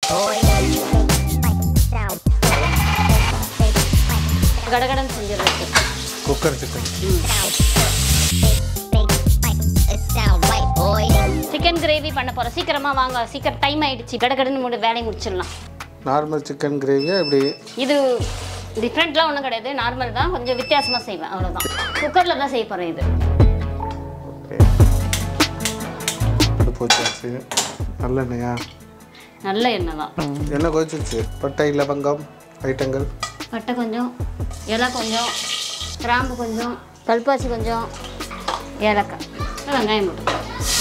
கடகடன் செஞ்சிடறது cooker chicken chicken gravy பண்ண போகிறோம் சீக்கிரமாக வாங்க சீக்கிரம் டைம் ஆயிடுச்சு கடகடன்னு மூணு வேலையை முடிச்சிடலாம் நார்மல் சிக்கன் கிரேவியா இப்படி இது டிஃப்ரெண்ட்லாம் ஒன்றும் கிடையாது நார்மல் தான் கொஞ்சம் வித்தியாசமாக செய்வேன் அவ்வளோதான் குக்கரில் தான் செய்ய போகிறேன் இது ஓகே அடுப்பு வச்சாச்சு நல்லெண்ணெயா நல்ல எண்ணெய் தான் எண்ணெய் கொதிச்சிருச்சு பட்டை லவங்கம் ஐட்டங்கள் பட்டை கொஞ்சம் இலை கொஞ்சம் கிராம்பு கொஞ்சம் கல்பாசி கொஞ்சம் ஏலக்காய் வெங்காயம் போட்டு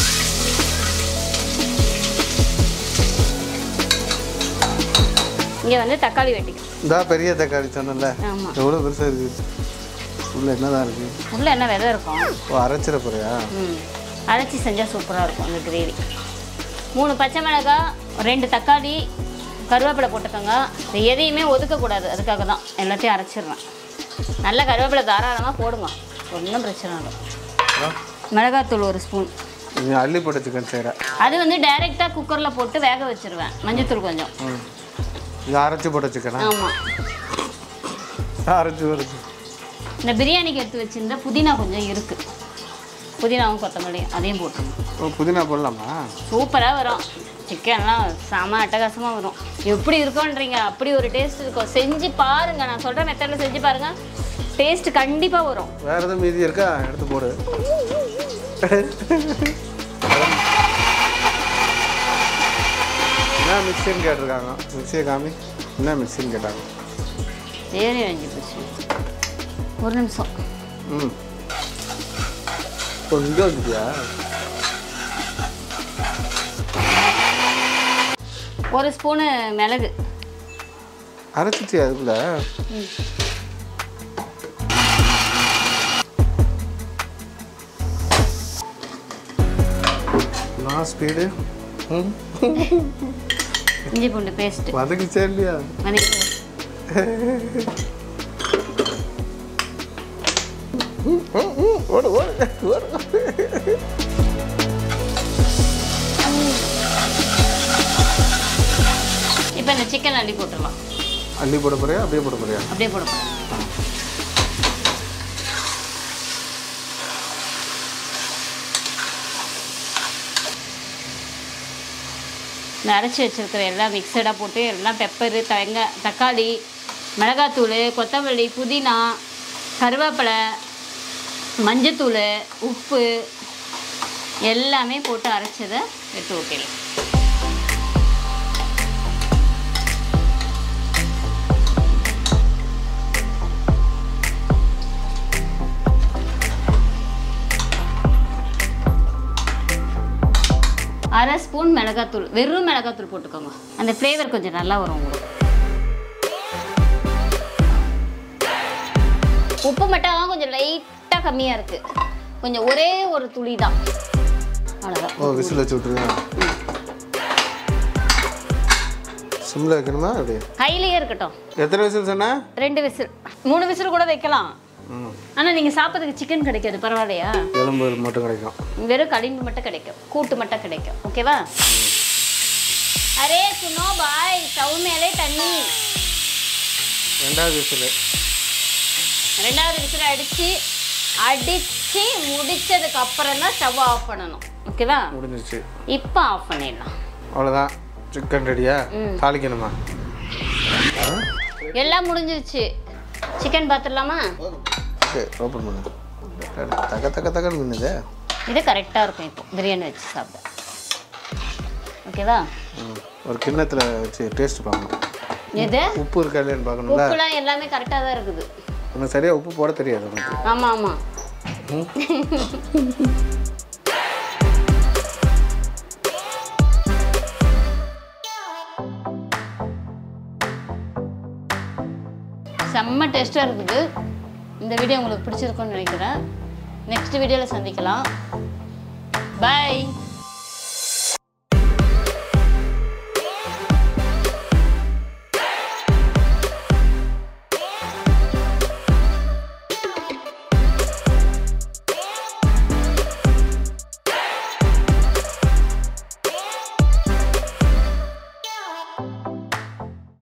இங்கே வந்து தக்காளி வெட்டிக்கும் இந்தா பெரிய தக்காளி சொன்னல ஆமாம் எவ்வளோ பெருசாக இருக்குது உள்ள என்னதான் இருக்கு உள்ள என்ன விதை இருக்கும் ஓ அரைச்சிட போறியா ம் அரைச்சி செஞ்சால் சூப்பராக இருக்கும் அந்த கிரேவி மூணு பச்சை மிளகாய் ரெண்டு தக்காளி கருவேப்பிலை போட்டுக்கோங்க இது எதையுமே ஒதுக்கக்கூடாது அதுக்காக தான் எல்லாத்தையும் அரைச்சிடுறேன் நல்ல கருவேப்பிலை தாராளமாக போடுங்க ஒன்றும் பிரச்சனை இல்லை ஆ? மிளகாத்தூள் ஒரு ஸ்பூன் நீ அள்ளி போட்ட சிக்கன் செய்கிற அது வந்து டைரெக்டாக குக்கரில் போட்டு வேக வச்சிருவேன் மஞ்சத்தூள் கொஞ்சம் ம் இது அரைச்சி போட்ட சிக்கனா ஆமாம் அரைச்சி வருது இந்த பிரியாணிக்கு எடுத்து வச்சிருந்தா புதினா கொஞ்சம் இருக்குது புதினாவும் கொத்தமல்லியும் அதையும் போட்டுருங்க ஓ புதினா போடலாமா சூப்பராக வரும் சிக்கன்லாம் செம அட்டகாசமாக வரும் எப்படி இருக்கும்ன்றீங்க அப்படி ஒரு டேஸ்ட் இருக்கும் செஞ்சு பாருங்க நான் சொல்கிற மெத்தடில் செஞ்சு பாருங்க டேஸ்ட் கண்டிப்பாக வரும் வேறு எதுவும் மீதி இருக்கா எடுத்து போடு என்ன மிக்சின்னு கேட்டிருக்காங்க மிக்சியை காமி என்ன மிக்சின்னு கேட்டாங்க சரி அஞ்சு போச்சு ஒரு நிமிஷம் ம் கொஞ்சம் வந்துட்டியா ஒரு ஸ்பூனு மிளகு அரைச்சிட்டியா அதுக்குள்ள நான் ஸ்பீடு ம் இஞ்சி பூண்டு பேஸ்ட்டு வதக்கிச்சே இல்லையா வதக்கி ஓடு ஓடு ஓடு இப்போ இந்த சிக்கன் அள்ளி போட்டுடலாம் அள்ளி போட போறியா அப்படியே போட போறியா அப்படியே போட போகிறேன் இந்த அரைச்சி வச்சிருக்கிற எல்லாம் மிக்சடாக போட்டு எல்லாம் பெப்பரு தேங்க தக்காளி மிளகாத்தூள் கொத்தமல்லி புதினா கருவேப்பிலை மஞ்சத்தூள் உப்பு எல்லாமே போட்டு அரைச்சதை எடுத்து ஊற்றிடலாம் அரை ஸ்பூன் மிளகாத்தூள் வெறும் மிளகாத்தூள் போட்டுக்கோங்க அந்த ஃப்ளேவர் கொஞ்சம் நல்லா வரும் உங்களுக்கு உப்பு மட்டும் கொஞ்சம் லைட்டாக கம்மியாக இருக்குது கொஞ்சம் ஒரே ஒரு துளி தான் அவ்வளோதான் ஓ விசில் வச்சு விட்ருங்க சிம்மில் வைக்கணுமா அப்படி கையிலேயே இருக்கட்டும் எத்தனை விசில் சொன்ன ரெண்டு விசில் மூணு விசில் கூட வைக்கலாம் ம் ஆனால் நீங்கள் சாப்பிட்றதுக்கு சிக்கன் கிடைக்காது பரவாயில்லையா எலும்பு மட்டும் கிடைக்கும் வெறும் களிம்பு மட்டும் கிடைக்கும் கூட்டு மட்டும் கிடைக்கும் ஓகேவா அரே சுனோ பாய் ஸ்டவ் மேலே தண்ணி ரெண்டாவது விசில் ரெண்டாவது விசில் அடித்து அடித்து முடிச்சதுக்கு அப்புறம் தான் ஸ்டவ் ஆஃப் பண்ணணும் ஓகேவா முடிஞ்சிச்சு இப்போ ஆஃப் பண்ணிடலாம் அவ்வளோதான் சிக்கன் ரெடியா தாளிக்கணுமா எல்லாம் முடிஞ்சிருச்சு சிக்கன் பார்த்துடலாமா ஓகே ஓப்பன் பண்ணு தக்க தக்க தக்கன்னு மின்னுதே இது கரெக்டாக இருக்கும் இப்போ பிரியாணி வச்சு சாப்பிட ஓகேவா ம் ஒரு கிண்ணத்தில் வச்சு டேஸ்ட் பார்க்கணும் எது உப்பு இருக்கா இல்லையான்னு பார்க்கணும்ல உப்புலாம் எல்லாமே கரெக்டாக தான் இருக்குது உனக்கு சரியாக உப்பு போட தெரியாது உனக்கு ஆமாம் ஆமாம் செம்ம டேஸ்ட்டாக இருக்குது இந்த வீடியோ உங்களுக்கு பிடிச்சிருக்குன்னு நினைக்கிறேன் நெக்ஸ்ட் வீடியோவில் சந்திக்கலாம் பை